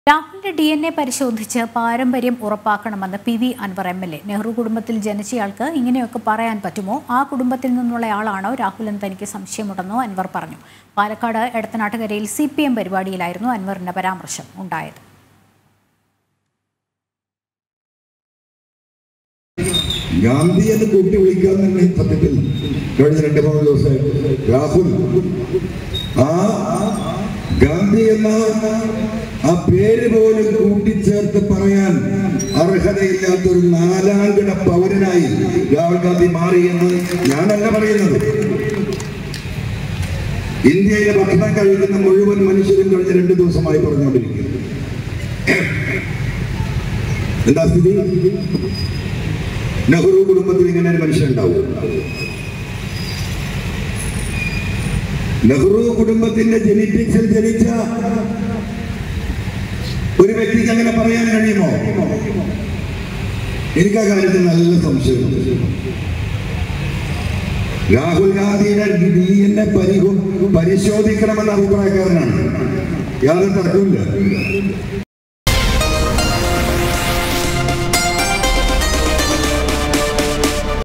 രാഹുലിന്റെ D N A പരിശോധിച്ച് പാരമ്പര്യം ഉറപ്പാക്കണമെന്ന് P V Anwar M L A Nehru കുടുംബത്തിൽ ജനിച്ചയാൾക്ക് ഇങ്ങനെയൊക്കെ പറയാൻ പറ്റുമോ ആ കുടുംബത്തിൽ നിന്നുള്ളയാളാണോ രാഹുൽ എന്ന് തനിക്ക് സംശയമുണ്ടെന്നോ അൻവർ പറഞ്ഞു പാലക്കാട് എടത്തനാട്ടുകരയിൽ സി പി എം പരിപാടിയിലായിരുന്നു അൻവറിന്റെ പരാമർശം ഉണ്ടായത് ഗാന്ധി എന്ന് കൂട്ടി വിളിക്കാൻ തന്നെ സത്യത്തിൽ കഴിഞ്ഞ രണ്ട് മൂന്ന് ദിവസമായിട്ട് രാഹുൽ ആ ഗാന്ധി എന്ന ആ പേര് പോലും കൂട്ടിച്ചേർത്ത് പറയാൻ അർഹതയില്ലാത്ത ഒരു നാലാംകിട പൗരനായി രാഹുൽ ഗാന്ധി മാറി എന്ന് ഞാനല്ല പറയുന്നത് ഇന്ത്യയിലെ ഭക്ഷണം കഴിക്കുന്ന മുഴുവൻ മനുഷ്യരും കഴിഞ്ഞ രണ്ട് ദിവസമായി പറഞ്ഞുകൊണ്ടിരിക്കുന്നു എന്താ സ്ഥിതി നെഹ്റു കുടുംബത്തിൽ ഇങ്ങനെ ഒരു മനുഷ്യൻ ഉണ്ടാവും നെഹ്റു കുടുംബത്തിന്റെ ജനറ്റിക്സിൽ ജനിച്ച ഒരു വ്യക്തിക്ക് അങ്ങനെ പറയാൻ കഴിയുമോ എനിക്ക് ആ കാര്യത്തിൽ നല്ല സംശയമുണ്ട് രാഹുൽ ഗാന്ധിയുടെ ഡി എൻ എ പരിശോധിക്കണമെന്ന അഭിപ്രായക്കാരനാണ് യാതൊരു തർക്കമില്ല